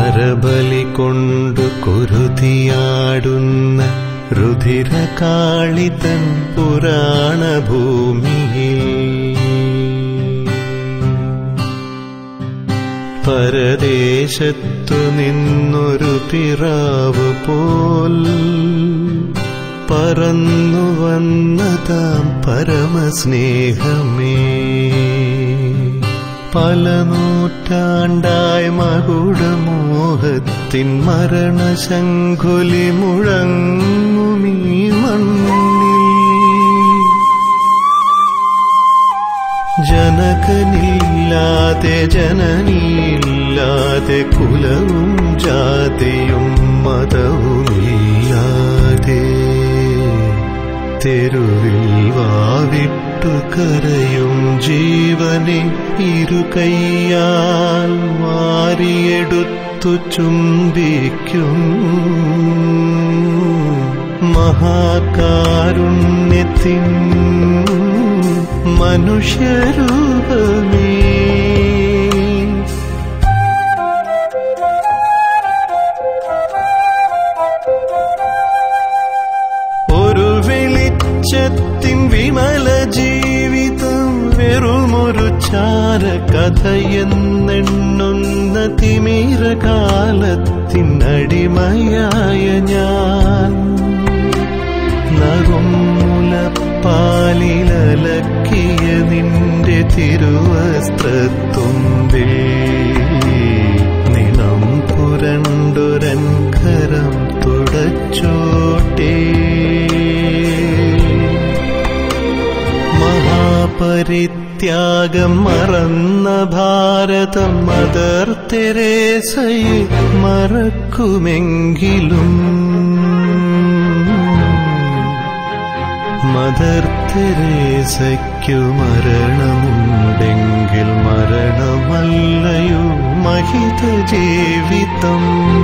നരബലി കൊണ്ടു കുരുതിയാടുന്ന രുധിരകാളിതൻ പുരാണഭൂമിയിൽ പരദേശത്തു നിന്നൊരു പിറാവ് പോൽ പറന്നു വന്നതാം പരമസ്നേഹമേ പല നൂറ്റാണ്ടായി മകുടമോഹത്തിൻ മരണശങ്കുലി മുഴങ്ങുമീ മണ്ണിൽ ജനകനില്ലാതെ ജനനിയില്ലാതെ കുലവും ജാതിയും മതവുമില്ലാതെ തെരുവിൽ വാവിട്ടു കരയും ജീവനെ ഇരുകൈയാൽ വാരിയെടുത്തു ചുംബിക്കും മഹാകാരുണ്യത്തിൻ മനുഷ്യരൂപമേ ഒരു വെളിച്ചത്തിൻ വിമല ജീവിതം വെറുമൊരു ചാര കഥയെന്നെണ്ണുന്ന തിമീര കാലത്തിൻ അടിമയായ ഞാൻ നറുമുലപ്പാലിലലക്കിയ നിന്റെ തിരുവസ്ത്രത്തുമ്പിൽ നിണം പുരണ്ടൊരൻ കരം തുടച്ചോട്ടേ മഹാപരിത്യാഗം മറന്ന ഭാരതം മദർ തെരേസയെ മറക്കുമെങ്കിലും മദർ തെരേസയ്ക്കു മരണമുണ്ടെങ്കിൽ മരണമല്ലയോ മഹിത ജീവിതം